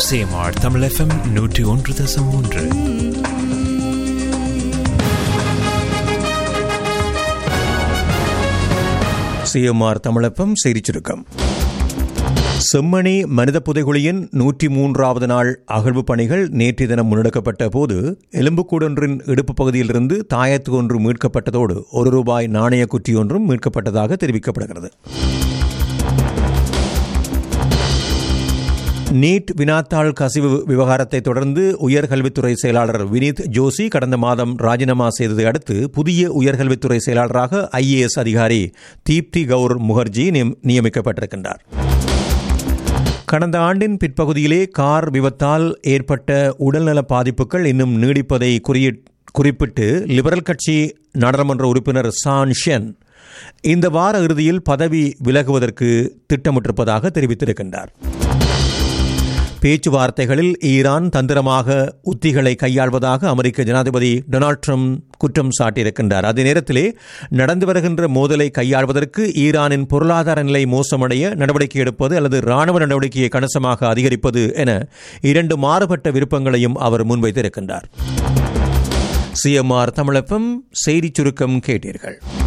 சேமார் Tamil FM நூற்றி ஒன்று தசம் ஒன்று சிஎம்ஆர் தமிழப்பம் செய்திச் சுருக்கம் செம்மணி மனித புதைகுழியின் நூற்றி மூன்றாவது நாள் அகழ்வு பணிகள் நேற்றைய தினம் முன்னெடுக்கப்பட்ட போது எலும்புக்கூடொன்றின் இடுப்பு பகுதியிலிருந்து தாயத்து ஒன்று மீட்கப்பட்டதோடு ஒரு ரூபாய் நாணய குற்றி ஒன்றும் மீட்கப்பட்டதாக தெரிவிக்கப்படுகிறது நீட் வினாத்தாள் கசிவு விவகாரத்தை தொடர்ந்து உயர்கல்வித்துறை செயலாளர் வினீத் ஜோஷி கடந்த மாதம் ராஜினாமா செய்ததை அடுத்து புதிய உயர்கல்வித்துறை செயலாளராக ஐஏஎஸ் அதிகாரி தீப்தி கவுர் முகர்ஜி நியமிக்கப்பட்டிருக்கின்றார் கடந்த ஆண்டின் பிற்பகுதியிலே கார் விபத்தால் ஏற்பட்ட உடல்நல பாதிப்புகள் இன்னும் நீடிப்பதை குறிப்பிட்டு லிபரல் கட்சி நாடாளுமன்ற உறுப்பினர் சான் ஷென் இந்த வார இறுதியில் பதவி விலகுவதற்கு திட்டமிட்டிருப்பதாக தெரிவித்திருக்கின்றார் பேச்சுவார்த்தைகளில் ஈரான் தந்திரமாக உத்திகளை கையாள்வதாக அமெரிக்க ஜனாதிபதி டொனால்ட் ட்ரம்ப் குற்றம் சாட்டியிருக்கின்றார் அதே நேரத்திலே நடந்து வருகின்ற மோதலை கையாள்வதற்கு ஈரானின் பொருளாதார நிலை மோசமடைய நடவடிக்கை எடுப்பது அல்லது ராணுவ நடவடிக்கையை கணிசமாக அதிகரிப்பது என இரண்டு மாறுபட்ட விருப்பங்களையும் அவர் முன்வைத்திருக்கின்றார் சிஎம்ஆர் தமிழப்பம் செய்திச் சுருக்கம் கேட்டீர்கள்